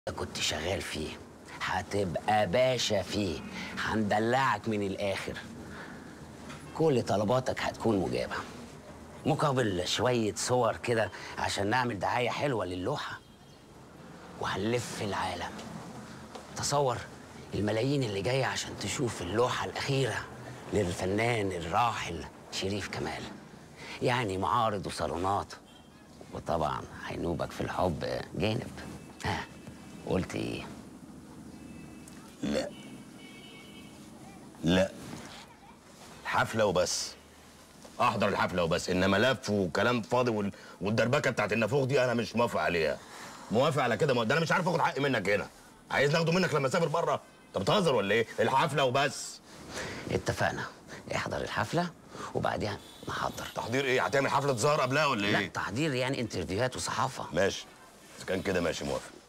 كنت شغال فيه هتبقى باشا فيه هندلعك من الاخر كل طلباتك هتكون مجابه مقابل شويه صور كده عشان نعمل دعايه حلوه للوحه وهنلف العالم تصور الملايين اللي جايه عشان تشوف اللوحه الاخيره للفنان الراحل شريف كمال يعني معارض وصالونات وطبعا هينوبك في الحب جانب ها قلت ايه لا لا حفله وبس احضر الحفله وبس انما لف وكلام فاضي وال... والدربكه بتاعت النافوخ دي انا مش موافق عليها موافق على كده ما- ده انا مش عارف اخد حقي منك هنا عايز ناخده منك لما اسافر بره انت بتهزر ولا ايه الحفله وبس اتفقنا احضر الحفله وبعديها نحضر تحضير ايه هتعمل حفله زهر قبلها ولا لا ايه تحضير يعني انترفيوهات وصحافه ماشي اذا كان كده ماشي موافق